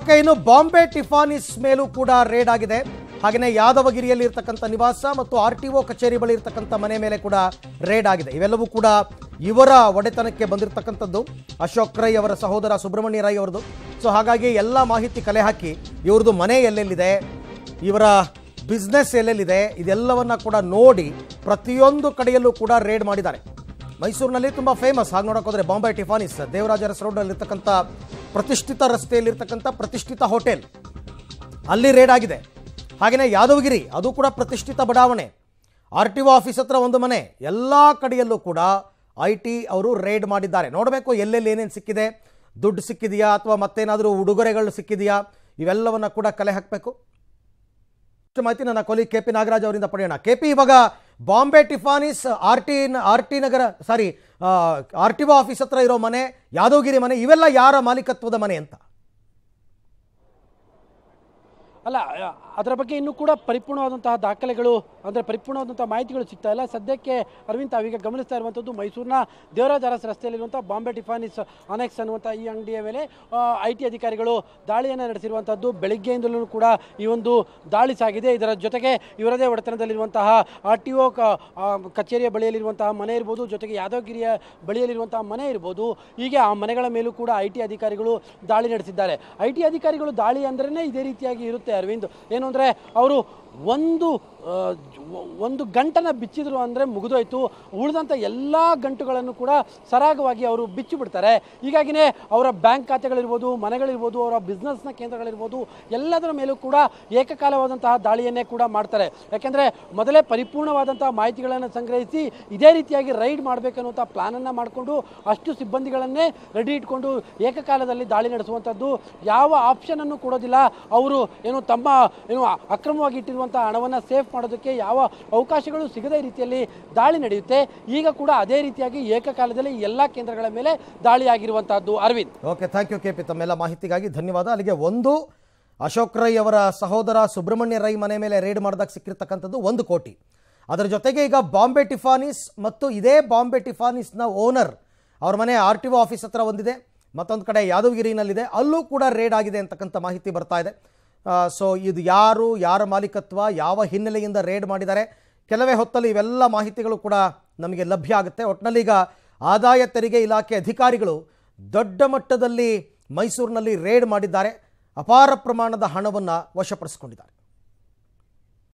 okay ಇನ್ನು ಬಾಂಬೆ ಟಿಫಾನಿಸ್ ಮೇಲೂ ಕೂಡ ರೇಡ್ ಆಗಿದೆ ಹಾಗೆಯೇ ಯಾದವಗಿರಿಯಲ್ಲಿ ಇರ್ತಕ್ಕಂಥ ನಿವಾಸ ಮತ್ತು ಆರ್ ಟಿ ಒ ಕಚೇರಿ ಬಳಿ ಇರ್ತಕ್ಕಂಥ ಮನೆ ಮೇಲೆ ಕೂಡ ರೇಡ್ ಆಗಿದೆ ಇವೆಲ್ಲವೂ ಕೂಡ ಇವರ ಒಡೆತನಕ್ಕೆ ಬಂದಿರತಕ್ಕಂಥದ್ದು ಅಶೋಕ್ ರೈ ಅವರ ಸಹೋದರ ಸುಬ್ರಹ್ಮಣ್ಯ ರೈ ಅವರದು ಸೊ ಹಾಗಾಗಿ ಎಲ್ಲ ಮಾಹಿತಿ ಕಲೆ ಹಾಕಿ ಇವ್ರದ್ದು ಮನೆ ಎಲ್ಲೆಲ್ಲಿದೆ ಇವರ ಬಿಸ್ನೆಸ್ ಎಲ್ಲೆಲ್ಲಿದೆ ಇದೆಲ್ಲವನ್ನ ಕೂಡ ನೋಡಿ ಪ್ರತಿಯೊಂದು ಕಡೆಯಲ್ಲೂ ಕೂಡ ರೇಡ್ ಮಾಡಿದ್ದಾರೆ ಮೈಸೂರಿನಲ್ಲಿ ತುಂಬ ಫೇಮಸ್ ಹಾಗೆ ನೋಡಕ್ ಹೋದ್ರೆ ಬಾಂಬೆ ಟಿಫಾನಿಸ್ ದೇವರಾಜ ರಸ್ ರೋಡ್ನಲ್ಲಿರ್ತಕ್ಕಂಥ ಪ್ರತಿಷ್ಠಿತ ರಸ್ತೆಯಲ್ಲಿರ್ತಕ್ಕಂಥ ಪ್ರತಿಷ್ಠಿತ ಹೋಟೆಲ್ ಅಲ್ಲಿ ರೇಡ್ ಆಗಿದೆ ಹಾಗೆಯೇ ಯಾದವಗಿರಿ ಅದು ಕೂಡ ಪ್ರತಿಷ್ಠಿತ ಬಡಾವಣೆ ಆರ್ ಟಿ ಒ ಆಫೀಸ್ ಹತ್ರ ಒಂದು ಮನೆ ಎಲ್ಲ ಕಡೆಯಲ್ಲೂ ಕೂಡ ಐ ಟಿ ಅವರು ರೇಡ್ ಮಾಡಿದ್ದಾರೆ ನೋಡಬೇಕು ಎಲ್ಲೆಲ್ಲಿ ಏನೇನು ಸಿಕ್ಕಿದೆ ದುಡ್ಡು ಸಿಕ್ಕಿದೆಯಾ ಅಥವಾ ಮತ್ತೇನಾದರೂ ಉಡುಗೊರೆಗಳು ಸಿಕ್ಕಿದೆಯಾ ಇವೆಲ್ಲವನ್ನ ಕೂಡ ಕಲೆ ಹಾಕಬೇಕು ಇಷ್ಟು ಮಾಹಿತಿ ನನ್ನ ಕೊಲಿ ಕೆ ಪಿ ನಾಗರಾಜ್ ಅವರಿಂದ ಪಡೆಯೋಣ ಕೆ ಪಿ ಇವಾಗ Bombay Tiffany's R T R T Nagar sorry R T O office ಹತ್ರ ಇರೋ ಮನೆ ಯಾದವಗಿರಿ ಮನೆ ಇವೆಲ್ಲ ಯಾರ ಮಾಲೀಕತ್ವದ ಮನೆ ಅಂತ ಅಲ್ಲ ಅ- ಅದರ ಬಗ್ಗೆ ಇನ್ನೂ ಕೂಡ ಪರಿಪೂರ್ಣವಾದಂತಹ ದಾಖಲೆಗಳು ಅಂದರೆ ಪರಿಪೂರ್ಣವಾದಂತಹ ಮಾಹಿತಿಗಳು ಸಿಗ್ತಾ ಇಲ್ಲ ಸದ್ಯಕ್ಕೆ ಅರವಿಂದ್ ತಾವೀಗ ಗಮನಿಸ್ತಾ ಇರುವಂಥದ್ದು ಮೈಸೂರಿನ ದೇವರಾಜ ಅರಸ್ ರಸ್ತೆಯಲ್ಲಿರುವಂಥ ಬಾಂಬೆ ಟಿಫಾನಿಸ್ ಅನೆಕ್ಸ್ ಅನ್ನುವಂಥ ಈ ಅಂಗಡಿಯ ಮೇಲೆ ಐ ಟಿ ಅಧಿಕಾರಿಗಳು ದಾಳಿಯನ್ನು ನಡೆಸಿರುವಂಥದ್ದು ಬೆಳಿಗ್ಗೆಯಿಂದಲೂ ಕೂಡ ಈ ಒಂದು ದಾಳಿ ಸಾಗಿದೆ ಇದರ ಜೊತೆಗೆ ಇವರದೇ ಒಡೆತನದಲ್ಲಿರುವಂತಹ ಆರ್ ಟಿ ಒ ಕಚೇರಿಯ ಬಳಿಯಲ್ಲಿರುವಂತಹ ಮನೆ ಇರ್ಬೋದು ಜೊತೆಗೆ ಯಾದವಗಿರಿಯ ಬಳಿಯಲ್ಲಿರುವಂತಹ ಮನೆ ಇರ್ಬೋದು ಹೀಗೆ ಆ ಮನೆಗಳ ಮೇಲೂ ಕೂಡ ಐ ಟಿ ಅಧಿಕಾರಿಗಳು ದಾಳಿ ನಡೆಸಿದ್ದಾರೆ ಐ ಟಿ ಅಧಿಕಾರಿಗಳು ದಾಳಿ ಅಂದ್ರೇ ಇದೇ ರೀತಿಯಾಗಿ ಇರುತ್ತೆ ಅರವಿಂದ್ ಏನು ಅಂದರೆ ಅವರು ಒಂದು ಆ, ಜ- ಒಂದು ಗಂಟನ ಬಿಚ್ಚಿದ್ರು ಅಂದರೆ ಮುಗಿದೋಯ್ತು ಉಳಿದಂಥ ಎಲ್ಲ ಗಂಟುಗಳನ್ನು ಕೂಡ ಸರಾಗವಾಗಿ ಅವರು ಬಿಚ್ಚಿ ಬಿಡ್ತಾರೆ ಹೀಗಾಗಿನೇ ಅವರ ಬ್ಯಾಂಕ್ ಖಾತೆಗಳಿರ್ಬೋದು ಮನೆಗಳಿರ್ಬೋದು ಅವರ ಬಿಸ್ನೆಸ್ನ ಕೇಂದ್ರಗಳಿರ್ಬೋದು ಎಲ್ಲದರ ಮೇಲೂ ಕೂಡ ಏಕಕಾಲವಾದಂತಹ ದಾಳಿಯನ್ನೇ ಕೂಡ ಮಾಡ್ತಾರೆ ಯಾಕೆಂದರೆ ಮೊದಲೇ ಪರಿಪೂರ್ಣವಾದಂತಹ ಮಾಹಿತಿಗಳನ್ನು ಸಂಗ್ರಹಿಸಿ ಇದೇ ರೀತಿಯಾಗಿ ರೈಡ್ ಮಾಡಬೇಕನ್ನುವಂಥ ಪ್ಲಾನನ್ನು ಮಾಡಿಕೊಂಡು ಅಷ್ಟು ಸಿಬ್ಬಂದಿಗಳನ್ನೇ ರೆಡಿ ಇಟ್ಕೊಂಡು ಏಕಕಾಲದಲ್ಲಿ ದಾಳಿ ನಡೆಸುವಂಥದ್ದು ಯಾವ ಆಪ್ಷನನ್ನು ಕೊಡೋದಿಲ್ಲ ಅವರು ಏನು ತಮ್ಮ ಏನು ಅಕ್ರಮವಾಗಿ ಇಟ್ಟಿರುವಂಥ ಹಣವನ್ನು ಸೇಫ್ ಮಾಡೋದಕ್ಕೆ ಯಾವ ಅವಕಾಶಗಳು ಸಿಗದೇ ರೀತಿಯಲ್ಲಿ ದಾಳಿ ನಡೆಯುತ್ತೆ ಈಗ ಕೂಡ ಅದೇ ರೀತಿಯಾಗಿ ಏಕಕಾಲದಲ್ಲಿ ಈ ಎಲ್ಲ ಕೇಂದ್ರಗಳ ಮೇಲೆ ದಾಳಿ ಆಗಿರುವಂತಹದ್ದು Aravind okay thank you K P ತಮ್ಮೆಲ್ಲ ಮಾಹಿತಿಗಾಗಿ ಧನ್ಯವಾದ ಅಲ್ಲಿಗೆ ಒಂದು ಅಶೋಕ್ ರೈ ಅವರ ಸಹೋದರ ಸುಬ್ರಹ್ಮಣ್ಯ ರೈ ಮನೆ ಮೇಲೆ ರೇಡ್ ಮಾಡಿದಾಗ ಸಿಕ್ಕಿರ್ತಕ್ಕಂಥದ್ದು ಒಂದು ಕೋಟಿ ಅದರ ಜೊತೆಗೆ ಈಗ ಬಾಂಬೆ ಟಿಫಾನಿಸ್ ಮತ್ತು ಇದೇ ಬಾಂಬೆ ಟಿಫಾನಿಸ್ನ ಓನರ್ ಅವ್ರ ಮನೆ ಆರ್ ಟಿ ಒ ಆಫೀಸ್ ಹತ್ರ ಒಂದಿದೆ ಮತ್ತೊಂದು ಕಡೆ ಯಾದವಗಿರಿನಲ್ಲಿದೆ ಅಲ್ಲೂ ಕೂಡ ರೇಡ್ ಆಗಿದೆ ಅಂತಕ್ಕಂಥ ಮಾಹಿತಿ ಬರ್ತಾ ಇದೆ ಸೊ ಇದು ಯಾರು ಯಾರ ಮಾಲೀಕತ್ವ ಯಾವ ಹಿನ್ನೆಲೆಯಿಂದ ರೇಡ್ ಮಾಡಿದ್ದಾರೆ ಕೆಲವೇ ಹೊತ್ತಲ್ಲಿ ಇವೆಲ್ಲ ಮಾಹಿತಿಗಳು ಕೂಡ ನಮಗೆ ಲಭ್ಯ ಆಗುತ್ತೆ ಒಟ್ಟಿನಲ್ಲಿ ಈಗ ಆದಾಯ ತೆರಿಗೆ ಇಲಾಖೆ ಅಧಿಕಾರಿಗಳು ದೊಡ್ಡ ಮಟ್ಟದಲ್ಲಿ ಮೈಸೂರಿನಲ್ಲಿ ರೇಡ್ ಮಾಡಿದ್ದಾರೆ ಅಪಾರ ಪ್ರಮಾಣದ ಹಣವನ್ನು ವಶಪಡಿಸಿಕೊಂಡಿದ್ದಾರೆ